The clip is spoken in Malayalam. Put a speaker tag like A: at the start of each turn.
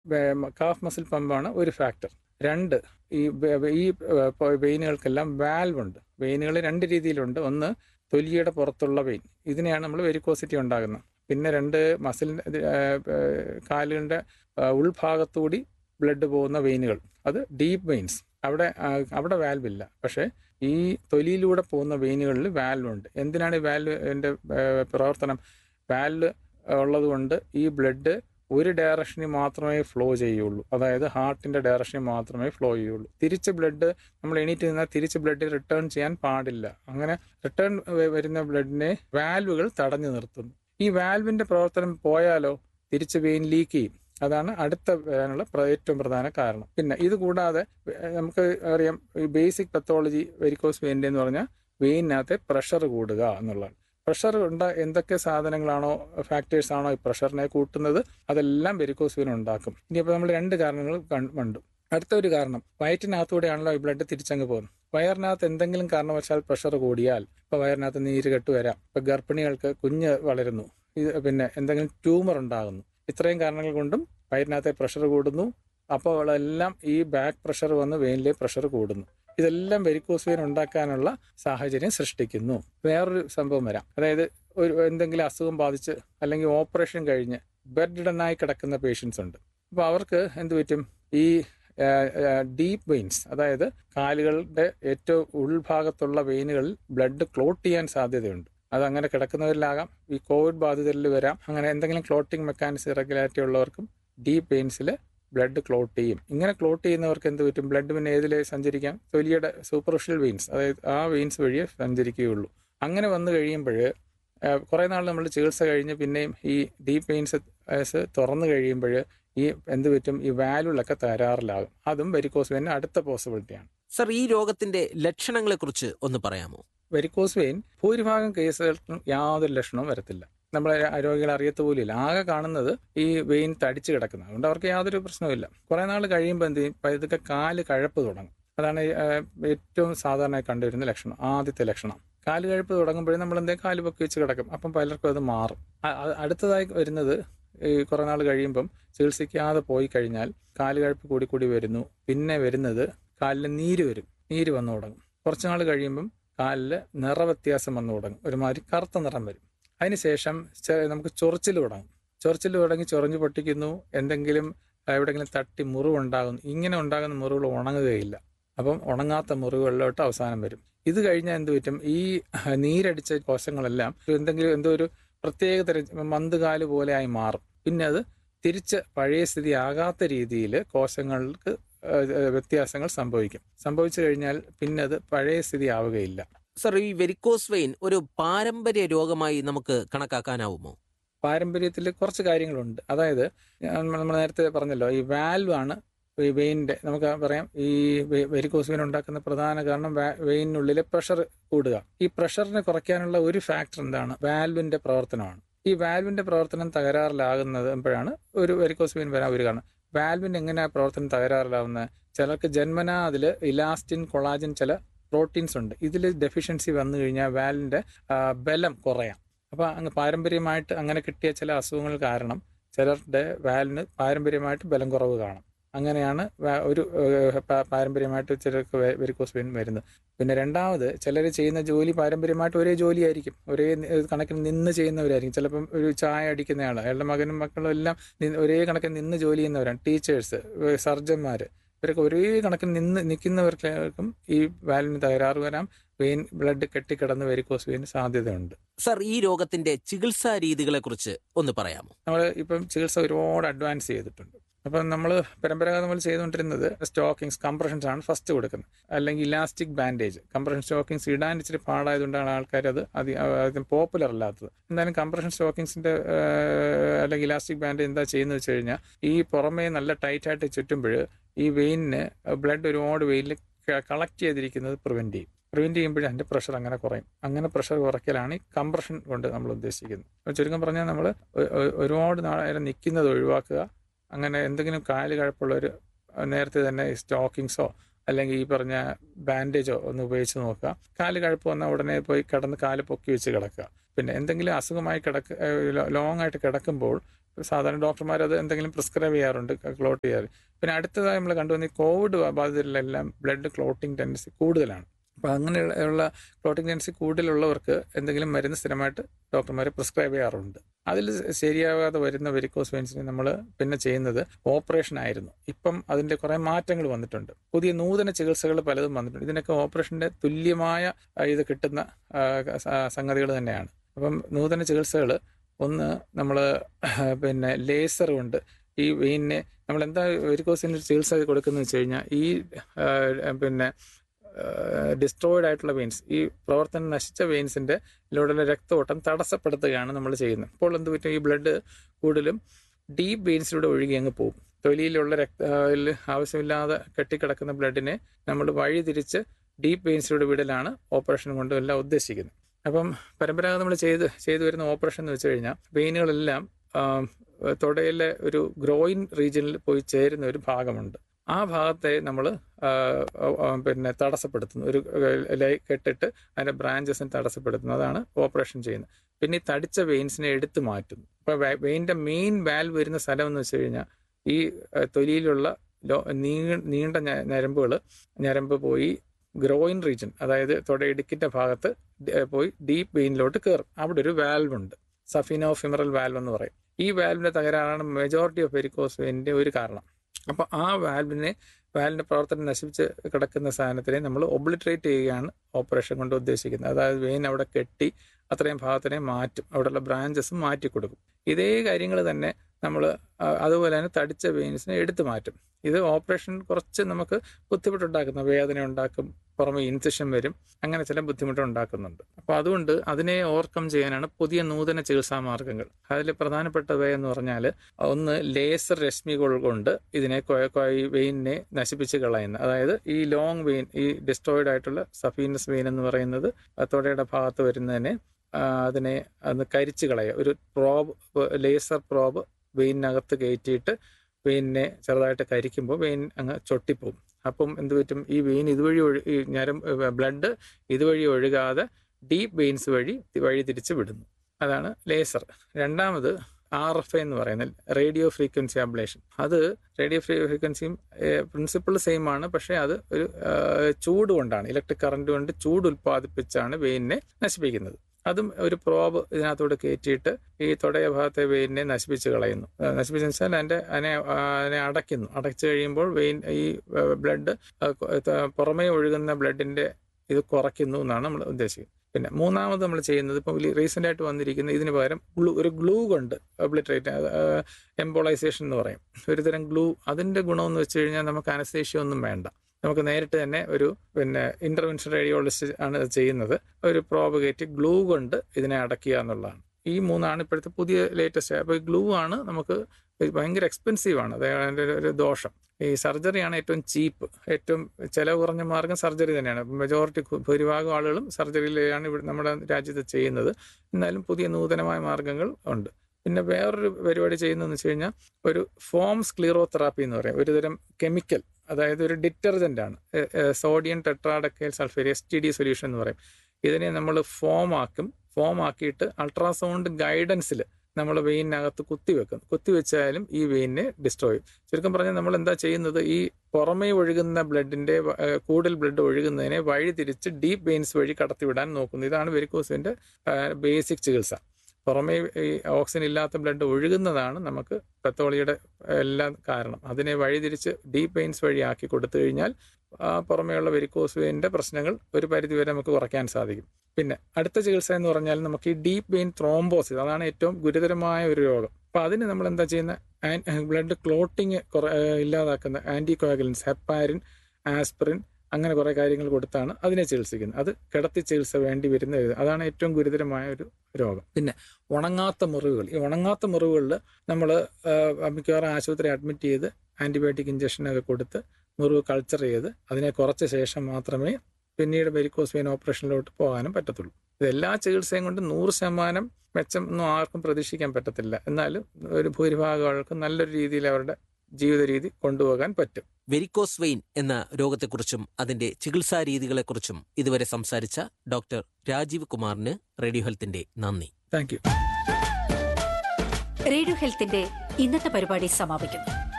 A: കാഫ് മസിൽ പമ്പാണ് ഒരു ഫാക്ടർ രണ്ട് ഈ വെ- വെ- ഈ വെയിനുകൾക്കെല്ലാം വാൽവ് ഉണ്ട് വെയിനുകൾ രണ്ട് രീതിയിലുണ്ട് ഒന്ന് തൊലിയുടെ പുറത്തുള്ള വെയിൻ ഇതിനെയാണ് നമ്മൾ വെരിക്കോസിറ്റി ഉണ്ടാകുന്നത് പിന്നെ രണ്ട് മസിലിൻ്റെ കാലുകളുടെ ആ, ഉൾഭാഗത്തുകൂടി ബ്ലഡ് പോകുന്ന വെയിനുകൾ അത് ഡീപ്പ് വെയിൻസ് അവിടെ ആ, അവിടെ വാൽവ് ഇല്ല പക്ഷേ ഈ തൊലിയിലൂടെ പോകുന്ന വെയിനുകളിൽ വാൽവ് ഉണ്ട് എന്തിനാണ് ഈ വാൽവിൻ്റെ പ്രവർത്തനം വാൽവ് ഉള്ളത് കൊണ്ട് ഈ ബ്ലഡ് ഒരു ഡയറക്ഷനിൽ മാത്രമേ ഫ്ലോ ചെയ്യുള്ളൂ അതായത് ഹാർട്ടിന്റെ ഡയറക്ഷനിൽ മാത്രമേ ഫ്ലോ ചെയ്യുള്ളൂ തിരിച്ച് ബ്ലഡ് നമ്മൾ എണീറ്റ് നിന്നാൽ തിരിച്ച് ബ്ലഡ് റിട്ടേൺ ചെയ്യാൻ പാടില്ല അങ്ങനെ റിട്ടേൺ വരുന്ന ബ്ലഡിനെ വാൽവുകൾ തടഞ്ഞു നിർത്തുന്നു ഈ വാൽവിന്റെ പ്രവർത്തനം പോയാലോ തിരിച്ച് വെയിൻ ലീക്ക് ചെയ്യും അതാണ് അടുത്ത വരാനുള്ള പ്ര- ഏറ്റവും പ്രധാന കാരണം പിന്നെ ഇത് കൂടാതെ ഏഹ് നമുക്ക് അറിയാം ഈ ബേസിക് പത്തോളജി വെരിക്കോസ് വെയിൻ്റെ എന്ന് പറഞ്ഞാൽ വെയിനകത്തെ പ്രഷർ കൂടുക എന്നുള്ളതാണ് പ്രഷർ ഉണ്ട എന്തൊക്കെ സാധനങ്ങളാണോ ഫാക്ടേഴ്സ് ആണോ ഈ പ്രഷറിനെ കൂട്ടുന്നത് അതെല്ലാം വെരിക്കോസ് വെയിൻ ഉണ്ടാക്കും ഇനിയിപ്പോൾ നമ്മൾ രണ്ട് കാരണങ്ങൾ കൺ- കണ്ടു അടുത്ത ഒരു കാരണം വയറ്റിനകത്തൂടെയാണല്ലോ ഈ ബ്ലഡ് തിരിച്ചങ്ങ് പോകുന്നത് വയറിനകത്ത് എന്തെങ്കിലും കാരണവശാൽ പ്രഷർ കൂടിയാൽ ഇപ്പൊ വയറിനകത്ത് നീര് കെട്ട് വരാം ഇപ്പൊ ഗർഭിണികൾക്ക് കുഞ്ഞ് വളരുന്നു ഇത് പിന്നെ എന്തെങ്കിലും ട്യൂമർ ഉണ്ടാകുന്നു ഇത്രയും കാരണങ്ങൾ കൊണ്ടും വയറിനകത്തെ പ്രഷർ കൂടുന്നു അപ്പോൾ എല്ലാം ഈ ബാക്ക് പ്രഷർ വന്ന് വെയിനിലെ പ്രഷർ കൂടുന്നു ഇതെല്ലാം വെരിക്കോസ് വെയിൻ ഉണ്ടാക്കാനുള്ള സാഹചര്യം സൃഷ്ടിക്കുന്നു വേറൊരു സംഭവം വരാം അതായത് ഒരു എന്തെങ്കിലും അസുഖം ബാധിച്ച് അല്ലെങ്കിൽ ഓപ്പറേഷൻ കഴിഞ്ഞ് ബെഡ് കിടക്കുന്ന പേഷ്യൻസ് ഉണ്ട് അപ്പോൾ അവർക്ക് എന്ത് പറ്റും ഈ ഡീപ്പ് വെയിൻസ് അതായത് കാലുകളുടെ ഏറ്റവും ഉൾഭാഗത്തുള്ള വെയിനുകളിൽ ബ്ലഡ് ക്ലോട്ട് ചെയ്യാൻ സാധ്യതയുണ്ട് അത് അങ്ങനെ കിടക്കുന്നവരിലാകാം ഈ കോവിഡ് ബാധിതരിൽ വരാം അങ്ങനെ എന്തെങ്കിലും ക്ലോട്ടിംഗ് മെക്കാനിസം ഇറഗുലാരിറ്റി ഉള്ളവർക്കും ഡീപ്പ് വെയിൻസിൽ ബ്ലഡ് ക്ലോട്ട് ചെയ്യും ഇങ്ങനെ ക്ലോട്ട് ചെയ്യുന്നവർക്ക് എന്ത് പറ്റും ബ്ലഡ് പിന്നെ ഏതിലെ സഞ്ചരിക്കാം തൊലിയുടെ സൂപ്പർഫിഷ്യൽ വെയിൻസ് അതായത് ആ വെയിൻസ് വഴിയേ സഞ്ചരിക്കുകയുള്ളൂ അങ്ങനെ വന്നു കഴിയുമ്പോൾ കുറേ നാൾ നമ്മൾ ചികിത്സ കഴിഞ്ഞ് പിന്നെയും ഈ ഡീപ്പ് വെയിൻസ് തുറന്നു കഴിയുമ്പോൾ ഈ എന്ത് പറ്റും ഈ വാലുകളൊക്കെ തകരാറിലാകും അതും വെരിക്കോസ് വെയിൻ അടുത്ത പോസിബിലിറ്റിയാണ്
B: സർ ഈ രോഗത്തിന്റെ ലക്ഷണങ്ങളെ കുറിച്ച് ഒന്ന് പറയാമോ
A: വെരിക്കോസ് വെയിൻ ഭൂരിഭാഗം കേസുകൾക്കും യാതൊരു ലക്ഷണവും വരത്തില്ല നമ്മളെ രോഗികൾ അറിയത്ത് പോലുമില്ല ആകെ കാണുന്നത് ഈ വെയിൻ തടിച്ചു കിടക്കുന്നത് അതുകൊണ്ട് അവർക്ക് യാതൊരു പ്രശ്നവുമില്ല കുറെ നാൾ കഴിയുമ്പോൾ എന്ത് ചെയ്യും ഇപ്പം ഇതൊക്കെ കാല് കഴപ്പ് തുടങ്ങും അതാണ് ഈ, ആ, ഏറ്റവും സാധാരണയായി കണ്ടുവരുന്ന ലക്ഷണം ആദ്യത്തെ ലക്ഷണം കാല് കഴുപ്പ് തുടങ്ങുമ്പോഴേ നമ്മൾ എന്തെങ്കിലും കാല് പൊക്കി വെച്ച് കിടക്കും അപ്പം പലർക്കും അത് മാറും അ- അ- അടുത്തതായി വരുന്നത് ഈ കുറെ നാൾ കഴിയുമ്പം ചികിത്സിക്കാതെ പോയി കഴിഞ്ഞാൽ കാല് കഴുപ്പ് കൂടി കൂടി വരുന്നു പിന്നെ വരുന്നത് കാലിൽ നീര് വരും നീര് വന്നു തുടങ്ങും കുറച്ച് നാൾ കഴിയുമ്പം കാലിൽ നിറവ്യത്യാസം വന്നു തുടങ്ങും ഒരുമാതിരി കറുത്ത നിറം വരും അതിനുശേഷം ചെ- നമുക്ക് ചൊറിച്ചിൽ തുടങ്ങും ചൊറിച്ചിൽ തുടങ്ങി ചൊറിഞ്ഞു പൊട്ടിക്കുന്നു എന്തെങ്കിലും ആ, എവിടെയെങ്കിലും തട്ടി മുറിവുണ്ടാകുന്നു ഇങ്ങനെ ഉണ്ടാകുന്ന മുറിവുകൾ ഉണങ്ങുകയില്ല അപ്പം ഉണങ്ങാത്ത മുറിവുകളിലോട്ട് അവസാനം വരും ഇത് കഴിഞ്ഞാൽ എന്ത് പറ്റും ഈ നീരടിച്ച കോശങ്ങളെല്ലാം എന്തെങ്കിലും എന്തോ ഒരു പ്രത്യേക തരം മന്തുകാല് പോലെ ആയി മാറും പിന്നെ അത് തിരിച്ച് പഴയ സ്ഥിതി ആകാത്ത രീതിയിൽ കോശങ്ങൾക്ക് ആ, വ്യത്യാസങ്ങൾ സംഭവിക്കും സംഭവിച്ചു കഴിഞ്ഞാൽ പിന്നെ അത് പഴയ സ്ഥിതി ആവുകയില്ല
B: സർ ഈ വെരിക്കോസ് വെയിൻ ഒരു പാരമ്പര്യ രോഗമായി നമുക്ക് കണക്കാക്കാനാവുമോ
A: പാരമ്പര്യത്തിൽ കുറച്ച് കാര്യങ്ങളുണ്ട് അതായത് നമ്മൾ നേരത്തെ പറഞ്ഞല്ലോ ഈ വാൽവ് ആണ് ഈ വെയിനിന്റെ നമുക്ക് പറയാം ഈ വെ- വെരിക്കോസ് വെയിൻ ഉണ്ടാക്കുന്ന പ്രധാന കാരണം വാ- വെയിനിനുള്ളിലെ പ്രഷർ കൂടുക ഈ പ്രഷറിനെ കുറയ്ക്കാനുള്ള ഒരു ഫാക്ടർ എന്താണ് വാൽവിന്റെ പ്രവർത്തനമാണ് ഈ വാൽവിന്റെ പ്രവർത്തനം തകരാറിലാകുന്നത് എപ്പോഴാണ് ഒരു വെരിക്കോസ് വെയിൻ വരാൻ ഒരു കാരണം വാൽവിന്റെ എങ്ങനെയാണ് പ്രവർത്തനം തകരാറിലാവുന്നത് ചിലർക്ക് ജന്മനാ അതിൽ ഇലാസ്റ്റിൻ കൊളാജൻ ചില പ്രോട്ടീൻസ് ഉണ്ട് ഇതിൽ ഡെഫിഷ്യൻസി വന്നു കഴിഞ്ഞാൽ വാൽവിന്റെ ആ, ബലം കുറയാം അപ്പൊ അങ്ങ് പാരമ്പര്യമായിട്ട് അങ്ങനെ കിട്ടിയ ചില അസുഖങ്ങൾ കാരണം ചിലരുടെ വാലിന് പാരമ്പര്യമായിട്ട് ബലം കുറവ് കാണും അങ്ങനെയാണ് വാ- ഒരു ഏഹ്, പാ- പാരമ്പര്യമായിട്ട് ചിലർക്ക് വെ- വെരിക്കോസ് വെയിൻ വരുന്നത് പിന്നെ രണ്ടാമത് ചിലർ ചെയ്യുന്ന ജോലി പാരമ്പര്യമായിട്ട് ഒരേ ജോലിയായിരിക്കും ഒരേ നി- കണക്കിന് നിന്ന് ചെയ്യുന്നവരായിരിക്കും ചിലപ്പം ഒരു ചായ അടിക്കുന്നയാൾ അയാളുടെ മകനും മക്കളും എല്ലാം നി- ഒരേ കണക്കിന് നിന്ന് ജോലി ചെയ്യുന്നവരാണ് ടീച്ചേഴ്സ് സർജന്മാർ ഇവരൊക്കെ ഒരേ കണക്കിന് നിന്ന് നിൽക്കുന്നവർക്കും ഈ വാലിന് തകരാറ് വരാം വെയിൻ ബ്ലഡ് കെട്ടിക്കിടന്ന് വെരിക്കോസ് വെയിന് സാധ്യതയുണ്ട്
B: സർ ഈ രോഗത്തിന്റെ ചികിത്സാ രീതികളെ കുറിച്ച് ഒന്ന് പറയാമോ
A: നമ്മൾ ഇപ്പം ചികിത്സ ഒരുപാട് അഡ്വാൻസ് ചെയ്തിട്ടുണ്ട് അപ്പം നമ്മൾ പരമ്പരാഗതം നമ്മൾ ചെയ്തുകൊണ്ടിരുന്നത് സ്റ്റോക്കിങ്സ് കംപ്രഷൻസ് ആണ് ഫസ്റ്റ് കൊടുക്കുന്നത് അല്ലെങ്കിൽ ഇലാസ്റ്റിക് ബാൻഡേജ് കംപ്രഷൻ സ്റ്റോക്കിങ്സ് ഇടാൻ ഇച്ചിരി പാടായതുകൊണ്ടാണ് ആൾക്കാർ അത് അധികം പോപ്പുലർ അല്ലാത്തത് എന്തായാലും കംപ്രഷൻ സ്റ്റോക്കിങ്സിന്റെ അല്ലെങ്കിൽ ഇലാസ്റ്റിക് ബാൻഡേജ് എന്താ ചെയ്യുന്നത് വെച്ച് കഴിഞ്ഞാൽ ഈ പുറമേ നല്ല ടൈറ്റ് ആയിട്ട് ചുറ്റുമ്പോൾ ഈ വെയിനിന് ബ്ലഡ് ഒരുപാട് വെയിനിൽ കളക്ട് ചെയ്തിരിക്കുന്നത് പ്രിവെന്റ് ചെയ്യും പ്രിവെന്റ് ചെയ്യുമ്പോഴേ അതിന്റെ പ്രഷർ അങ്ങനെ കുറയും അങ്ങനെ പ്രഷർ കുറയ്ക്കലാണ് ഈ കംപ്രഷൻ കൊണ്ട് നമ്മൾ ഉദ്ദേശിക്കുന്നത് അപ്പോൾ ചുരുക്കം പറഞ്ഞാൽ നമ്മൾ ഒരുപാട് നേരം നിൽക്കുന്നത് ഒഴിവാക്കുക അങ്ങനെ എന്തെങ്കിലും കാല് കഴപ്പുള്ളവർ നേരത്തെ തന്നെ സ്റ്റോക്കിങ്സോ അല്ലെങ്കിൽ ഈ പറഞ്ഞ ബാൻഡേജോ ഒന്ന് ഉപയോഗിച്ച് നോക്കുക കാല് കഴപ്പ് വന്നാൽ ഉടനെ പോയി കിടന്ന് കാല് പൊക്കി വെച്ച് കിടക്കുക പിന്നെ എന്തെങ്കിലും അസുഖമായി കിടക്ക ലോങ് ആയിട്ട് കിടക്കുമ്പോൾ സാധാരണ ഡോക്ടർമാർ അത് എന്തെങ്കിലും പ്രിസ്ക്രൈബ് ചെയ്യാറുണ്ട് ക്ലോട്ട് ചെയ്യാറ് പിന്നെ അടുത്തതായി നമ്മൾ കണ്ടുവന്ന ഈ കോവിഡ് ബാധിതരിലെല്ലാം ബ്ലഡ് ക്ലോട്ടിംഗ് ടെൻഡൻസി കൂടുതലാണ് അപ്പോൾ അങ്ങനെയുള്ള ക്ലോട്ടിംഗ് ടെൻഡൻസി കൂടുതലുള്ളവർക്ക് എന്തെങ്കിലും മരുന്ന് സ്ഥിരമായിട്ട് ഡോക്ടർമാർ പ്രിസ്ക്രൈബ് ചെയ്യാറുണ്ട് അതിൽ ശരിയാകാതെ വരുന്ന വെരിക്കോസ് വെയിൻസിന് നമ്മൾ പിന്നെ ചെയ്യുന്നത് ഓപ്പറേഷൻ ആയിരുന്നു ഇപ്പം അതിൻ്റെ കുറേ മാറ്റങ്ങൾ വന്നിട്ടുണ്ട് പുതിയ നൂതന ചികിത്സകൾ പലതും വന്നിട്ടുണ്ട് ഇതിനൊക്കെ ഓപ്പറേഷൻ്റെ തുല്യമായ ആ, ഇത് കിട്ടുന്ന സംഗതികൾ തന്നെയാണ് അപ്പം നൂതന ചികിത്സകൾ ഒന്ന് നമ്മൾ പിന്നെ ലേസർ കൊണ്ട് ഈ വെയിനെ നമ്മൾ എന്താ വെരിക്കോസിന് ചികിത്സ കൊടുക്കുന്നത് വെച്ച് കഴിഞ്ഞാൽ ഈ ആ, പിന്നെ ഡിസ്ട്രോയിഡ് ആയിട്ടുള്ള വെയിൻസ് ഈ പ്രവർത്തനം നശിച്ച വെയിൻസിൻ്റെ ഇതിലൂടെയുള്ള രക്തഓട്ടം തടസ്സപ്പെടുത്തുകയാണ് നമ്മൾ ചെയ്യുന്നത് അപ്പോൾ എന്ത് പറ്റും ഈ ബ്ലഡ് കൂടുതലും ഡീപ്പ് വെയിൻസിലൂടെ ഒഴുകി അങ്ങ് പോകും തൊലിയിലുള്ള രക്ത ആ, യിൽ ആവശ്യമില്ലാതെ കെട്ടിക്കിടക്കുന്ന ബ്ലഡിനെ നമ്മൾ വഴി തിരിച്ച് ഡീപ്പ് വെയിൻസിലൂടെ വിടലാണ് ഓപ്പറേഷൻ കൊണ്ട് എല്ലാം ഉദ്ദേശിക്കുന്നത് അപ്പം പരമ്പരാഗതം നമ്മൾ ചെയ്ത് ചെയ്തു വരുന്ന ഓപ്പറേഷൻ എന്ന് വെച്ച് കഴിഞ്ഞാൽ വെയിനുകളെല്ലാം ആ, തൊടയിലെ ഒരു ഗ്രോയിൻ റീജിയനിൽ പോയി ചേരുന്ന ഒരു ഭാഗമുണ്ട് ആ ഭാഗത്തെ നമ്മൾ പിന്നെ തടസ്സപ്പെടുത്തുന്നു ഒരു ലൈ കെട്ടിട്ട് അതിൻ്റെ ബ്രാഞ്ചസിനെ തടസ്സപ്പെടുത്തുന്നു അതാണ് ഓപ്പറേഷൻ ചെയ്യുന്നത് പിന്നെ ഈ തടിച്ച വെയിൻസിനെ എടുത്തു മാറ്റുന്നു അപ്പോൾ വെയിൻ്റെ മെയിൻ വാൽവ് വരുന്ന സ്ഥലം എന്ന് വെച്ച് കഴിഞ്ഞാൽ ഈ ആ, തൊലിയിലുള്ള ലോ നീ- നീണ്ട ഞ- ഞരമ്പുകൾ ഞരമ്പ് പോയി ഗ്രോയിൻ റീജൻ അതായത് തൊടയിടുക്കിൻ്റെ ഭാഗത്ത് ഡ- പോയി ഡീപ്പ് വെയിനിലോട്ട് കയറും അവിടെ ഒരു വാൽവ് ഉണ്ട് സഫിനോ ഫിമറൽ വാൽവ് എന്ന് പറയും ഈ വാൽവിന്റെ തകരാറാണ് മെജോറിറ്റി ഓഫ് വെരിക്കോസ് വെയിൻ്റെ ഒരു കാരണം അപ്പോൾ ആ വാൽവിനെ വാൽവിന്റെ പ്രവർത്തനം നശിപ്പിച്ച് കിടക്കുന്ന സാധനത്തിനെ നമ്മൾ ഒബ്ലിട്രേറ്റ് ചെയ്യുകയാണ് ഓപ്പറേഷൻ കൊണ്ട് ഉദ്ദേശിക്കുന്നത് അതായത് വെയിൻ അവിടെ കെട്ടി അത്രയും ഭാഗത്തിനെ മാറ്റും അവിടെയുള്ള ബ്രാഞ്ചസും മാറ്റി കൊടുക്കും ഇതേ കാര്യങ്ങൾ തന്നെ നമ്മൾ അതുപോലെ തന്നെ തടിച്ച വെയിൻസിനെ എടുത്തു മാറ്റും ഇത് ഓപ്പറേഷൻ കുറച്ച് നമുക്ക് ബുദ്ധിമുട്ടുണ്ടാക്കുന്ന വേദന ഉണ്ടാക്കും പുറമെ ഇൻസിഷൻ വരും അങ്ങനെ ചില ബുദ്ധിമുട്ട് ഉണ്ടാക്കുന്നുണ്ട് അപ്പോൾ അതുകൊണ്ട് അതിനെ ഓവർകം ചെയ്യാനാണ് പുതിയ നൂതന ചികിത്സാ മാർഗങ്ങൾ അതിൽ പ്രധാനപ്പെട്ടത് എന്ന് പറഞ്ഞാൽ ഒന്ന് ലേസർ രശ്മികൾ കൊണ്ട് ഇതിനെ കൊ- കൊ- ഈ വെയിനിനെ നശിപ്പിച്ച് കളയുന്ന അതായത് ഈ ലോങ് വെയിൻ ഈ ഡിസ്ട്രോയിഡ് ആയിട്ടുള്ള സഫീനസ് വെയിൻ എന്ന് പറയുന്നത് ആ തൊടയുടെ ഭാഗത്ത് വരുന്നതിനെ ആ, അതിനെ ഒന്ന് കരിച്ച് കളയുക ഒരു പ്രോബ് ലേസർ പ്രോബ് വെയിനകത്ത് കയറ്റിയിട്ട് വെയിനെ ചെറുതായിട്ട് കരിക്കുമ്പോൾ വെയിൻ അങ്ങ് ചൊട്ടിപ്പോവും അപ്പം എന്ത് പറ്റും ഈ വെയിൻ ഇതുവഴി ഒഴു ഈ ഞരം ബ്ലഡ് ഇതുവഴി ഒഴുകാതെ ഡീപ്പ് വെയിൻസ് വഴി വഴി തിരിച്ച് വിടുന്നു അതാണ് ലേസർ രണ്ടാമത് ആർ എഫ് എന്ന് പറയുന്നത് റേഡിയോ ഫ്രീക്വൻസി അബ്ലേഷൻ അത് റേഡിയോ ഫ്രീ ഫ്രീക്വൻസിയും പ്രിൻസിപ്പിൾ സെയിം ആണ് പക്ഷേ അത് ഒരു ആ, ചൂട് കൊണ്ടാണ് ഇലക്ട്രിക് കറണ്ട് കൊണ്ട് ചൂട് ഉൽപ്പാദിപ്പിച്ചാണ് വെയിനെ നശിപ്പിക്കുന്നത് അതും ഒരു പ്രോബ് ഇതിനകത്തോട് കയറ്റിയിട്ട് ഈ തൊടയ ഭാഗത്തെ വെയിനെ നശിപ്പിച്ച് കളയുന്നു ആ, നശിപ്പിച്ച് വെച്ചാൽ അതിന്റെ അതിനെ ആ, അതിനെ അടയ്ക്കുന്നു അടച്ചു കഴിയുമ്പോൾ വെയിൻ ഈ ബ്ലഡ് പുറമേ ഒഴുകുന്ന ബ്ലഡിന്റെ ഇത് കുറയ്ക്കുന്നു എന്നാണ് നമ്മൾ ഉദ്ദേശിക്കുന്നത് പിന്നെ മൂന്നാമത് നമ്മൾ ചെയ്യുന്നത് ഇപ്പം റീസെന്റ് ആയിട്ട് വന്നിരിക്കുന്ന ഇതിന് പകരം ഗ്ലൂ ഒരു ഗ്ലൂ കൊണ്ട് ഒബ്ലിട്രേറ്റ് എംബോളൈസേഷൻ എന്ന് പറയും ഒരു തരം ഗ്ലൂ അതിന്റെ ഗുണമെന്ന് വെച്ച് കഴിഞ്ഞാൽ നമുക്ക് അനസ്തേഷ്യ ഒന്നും വേണ്ട നമുക്ക് നേരിട്ട് തന്നെ ഒരു പിന്നെ ഇന്റർവെൻഷൻ റേഡിയോളജിസ്റ്റ് ആണ് ഇത് ചെയ്യുന്നത് ഒരു പ്രോബ് കയറ്റി ഗ്ലൂ കൊണ്ട് ഇതിനെ അടയ്ക്കുക എന്നുള്ളതാണ് ഈ മൂന്നാണ് ഇപ്പോഴത്തെ പുതിയ ലേറ്റസ്റ്റ് അപ്പോൾ ഈ ഗ്ലൂ ആണ് നമുക്ക് ഇത് ഭയങ്കര എക്സ്പെൻസീവ് ആണ് അതായത് അതിൻ്റെ ഒരു- ഒരു ദോഷം ഈ സർജറിയാണ് ഏറ്റവും ചീപ്പ് ഏറ്റവും ചിലവ് കുറഞ്ഞ മാർഗം സർജറി തന്നെയാണ് മെജോറിറ്റി ഭൂരിഭാഗം ആളുകളും സർജറിയിലാണ് ഇവിടെ നമ്മുടെ രാജ്യത്ത് ചെയ്യുന്നത് എന്നാലും പുതിയ നൂതനമായ മാർഗങ്ങൾ ഉണ്ട് പിന്നെ വേറൊരു പരിപാടി ചെയ്യുന്നതെന്ന് വെച്ച് കഴിഞ്ഞാൽ ഒരു ഫോം സ്ക്ലീറോതെറാപ്പി എന്ന് പറയും ഒരുതരം കെമിക്കൽ അതായത് ഒരു ഡിറ്റർജന്റ് ആണ് sodium tetradecyl sulphate S T D solution എന്ന് പറയും ഇതിനെ നമ്മൾ ഫോം ആക്കും ഫോം ആക്കിയിട്ട് അൾട്രാസൗണ്ട് ഗൈഡൻസിൽ നമ്മൾ വെയിനകത്ത് കുത്തിവെക്കും കുത്തിവെച്ചാലും ഈ വെയിനെ ഡിസ്ട്രോയ് ചെയ്യും ചുരുക്കം പറഞ്ഞാൽ നമ്മൾ എന്താ ചെയ്യുന്നത് ഈ പുറമേ ഒഴുകുന്ന ബ്ലഡിന്റെ കൂടുതൽ ബ്ലഡ് ഒഴുകുന്നതിനെ വഴി തിരിച്ച് ഡീപ്പ് വെയിൻസ് വഴി കടത്തിവിടാൻ നോക്കുന്നു ഇതാണ് വെരിക്കോസിന്റെ ബേസിക് ചികിത്സ പുറമേ ഈ ഓക്സിജൻ ഇല്ലാത്ത ബ്ലഡ് ഒഴുകുന്നതാണ് നമുക്ക് പെത്തോളിയുടെ എല്ലാം കാരണം അതിനെ വഴിതിരിച്ച് ഡീപ്പ് വെയിൻസ് വഴി ആക്കി കൊടുത്തു കഴിഞ്ഞാൽ ആ പുറമേയുള്ള വെരിക്കോസ് വെയിൻ്റെ പ്രശ്നങ്ങൾ ഒരു പരിധിവരെ നമുക്ക് കുറയ്ക്കാൻ സാധിക്കും പിന്നെ അടുത്ത ചികിത്സ എന്ന് പറഞ്ഞാൽ നമുക്ക് ഈ ഡീപ്പ് വെയിൻ ത്രോംബോസിസ് അതാണ് ഏറ്റവും ഗുരുതരമായ ഒരു രോഗം അപ്പോൾ അതിന് നമ്മൾ എന്താ ചെയ്യുന്ന ബ്ലഡ് ക്ലോട്ടിങ് ഇല്ലാതാക്കുന്ന ആന്റി കോഗലൻസ് ഹെപ്പാരിൻ ആസ്പിറിൻ അങ്ങനെ കുറേ കാര്യങ്ങൾ കൊടുത്താണ് അതിനെ ചികിത്സിക്കുന്നത് അത് കിടത്തി ചികിത്സ വേണ്ടി വരുന്ന ഇത് അതാണ് ഏറ്റവും ഗുരുതരമായ ഒരു രോഗം പിന്നെ ഉണങ്ങാത്ത മുറിവുകൾ ഈ ഉണങ്ങാത്ത മുറിവുകളിൽ നമ്മൾ മിക്കവാറും ആശുപത്രി അഡ്മിറ്റ് ചെയ്ത് ആൻറ്റിബയോട്ടിക് ഇഞ്ചക്ഷനൊക്കെ കൊടുത്ത് മുറിവ് കൾച്ചർ ചെയ്ത് അതിനെ കുറച്ച ശേഷം മാത്രമേ പിന്നീട് വെരിക്കോസ് വെയിൻ ഓപ്പറേഷനിലോട്ട് പോകാനും പറ്റത്തുള്ളൂ ഇത് എല്ലാ ചികിത്സയും കൊണ്ട് നൂറ് ശതമാനം മെച്ചം ഒന്നും ആർക്കും പ്രതീക്ഷിക്കാൻ പറ്റത്തില്ല എന്നാലും ഒരു ഭൂരിഭാഗം ആൾക്കും നല്ലൊരു രീതിയിൽ അവരുടെ ജീവിത രീതി കൊണ്ടുപോകാൻ പറ്റും
B: വെരിക്കോസ് വെയിൻ എന്ന രോഗത്തെക്കുറിച്ചും അതിന്റെ ചികിത്സാ രീതികളെക്കുറിച്ചും ഇതുവരെ സംസാരിച്ച ഡോക്ടർ രാജീവ് കുമാറിന് റേഡിയോ ഹെൽത്തിന്റെ നന്ദി
A: താങ്ക് യു
C: റേഡിയോ ഹെൽത്തിന്റെ ഇന്നത്തെ പരിപാടി സമാപിക്കുന്നു